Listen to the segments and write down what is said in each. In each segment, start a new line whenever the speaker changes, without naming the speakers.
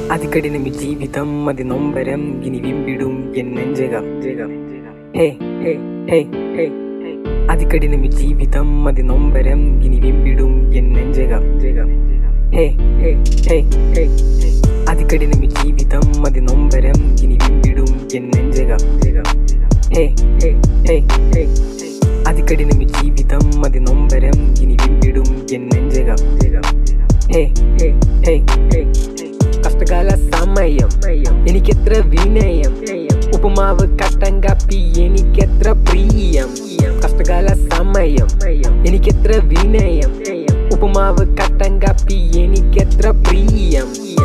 അതികഠിനമി ജീവിതം അതി നൊമ്പരം ഇനി വിമ്പിടും എന്നെഞ്ചകം ഹേ ഹേ ഹേ ഹേ അതികഠിനമി ജീവിതം അതി നൊമ്പരം ഇനി വിമ്പിടും എന്നെഞ്ചകം ഹേ ഹേ ഹേ ഹേ അതികഠിനമി ജീവിതം അതി നൊമ്പരം ഇനി വിമ്പിടും എന്നെഞ്ചകം ഹേ ഹേ ഹേ ഹേ അതികഠിനമി ജീവിതം അതി നൊമ്പരം ഇനി വിമ്പിടും എന്നെഞ്ചകം ഹേ ഹേ ഹേ ഹേ കഷ്ടകാല സമയം എനിക്കെത്ര വിനയം ഉപ്പുമാവ് കട്ടൻ കാപ്പി എനിക്കെത്ര പ്രിയം കഷ്ടകാല സമയം എനിക്കെത്ര വിനയം ഉപ്പുമാവ് കട്ടൻ കാപ്പി എനിക്കെത്ര പ്രിയം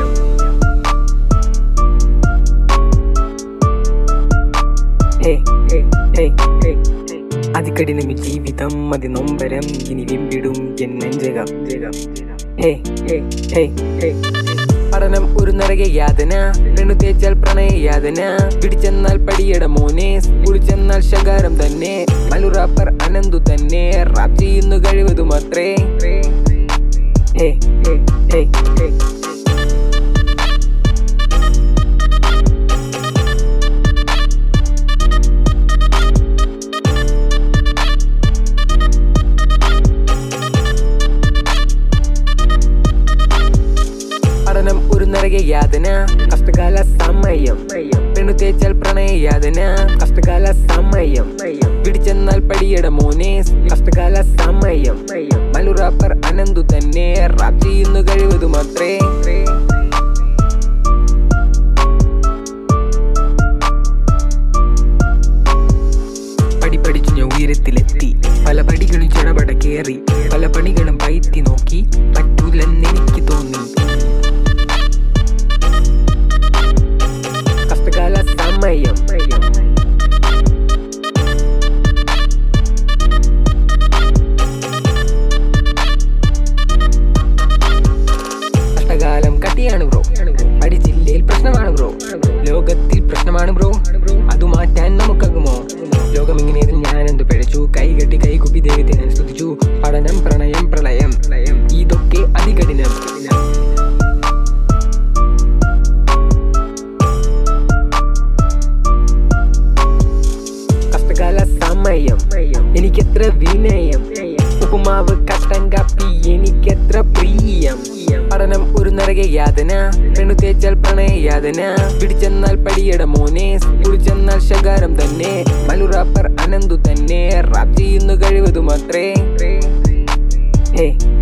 ഹേ ഹേ ഹേ ഹേ അതികഠിനമി ജീവിതം അതി നൊമ്പരം ഇനി വിമ്പിടും എന്നെഞ്ചകം ഹേ ഹേ ഹേ ഹേ പഠനം ഒരു നരക യാതന പെണ്ണു തേച്ചാൽ പ്രണയ യാതന പിടിച്ചെന്നാൽ പടിയട മോനെ സ്കൂളിൽ ചെന്നാൽ ശകാരം തന്നെ മലുറാപ്പർ അനന്തു തന്നെ റാപ്പ് ചെയ്യുന്നു കഴിവതു മാത്രേ ഹേ ഹേ ഹേ ഹേ പഠനം ഒരു നരക യാതന കഷ്ടകാല സമയം പെണ്ണു തേച്ചാൽ പ്രണയ യാതന കഷ്ടകാല സമയം പിടിച്ചെന്നാൽ പടിയട മോനെ കഷ്ടകാല സമയം മലുറാപ്പർ അനന്തു തന്നെ റാപ്പ് ചെയ്യുന്നു കഴിവതു മാത്രേ പടി പഠിച്ചു ഞാൻ ഉയരത്തിലെത്തി പല പടികളും ചടപട കേറി പല പണികളും പയറ്റി നോക്കി പറ്റൂലെന്ന് എനിക്ക് തോന്നി കഷ്ടകാല സമയം കഷ്ടകാലം കട്ടിയാണ് ബ്രോ അടി ജില്ലയിൽ പ്രശ്നമാണ് ബ്രോ ലോകത്തിൽ പ്രശ്നമാണ് ബ്രോ അത് മാറ്റാൻ നമുക്കാകുമോ ലോകം ഇങ്ങനെ ഞാൻ എന്ത് പിഴച്ചു കൈകെട്ടി കൈകുപ്പി ദൈവത്തിനെ സ്തുതിച്ചു പഠനം പ്രണയം പ്രളയം ഇതൊക്കെ അതികഠിനം കഷ്ടകാല സമയം എനിക്കെത്ര വിനയം ഉപ്പുമാവ് കട്ടൻ കാപ്പി എനിക്കെത്ര പ്രിയം പഠനം ഒരു നരക യാതന പെണ്ണു തേച്ചാൽ പ്രണയ യാതന പിടിച്ചെന്നാൽ പടിയട മോനെ സ്കൂളിൽ ചെന്നാൽ ശകാരം തന്നെ മലുറാപ്പർ അനന്തു തന്നെ റാപ്പ് ചെയ്യുന്നു കഴിവതു മാത്രേ ഹേ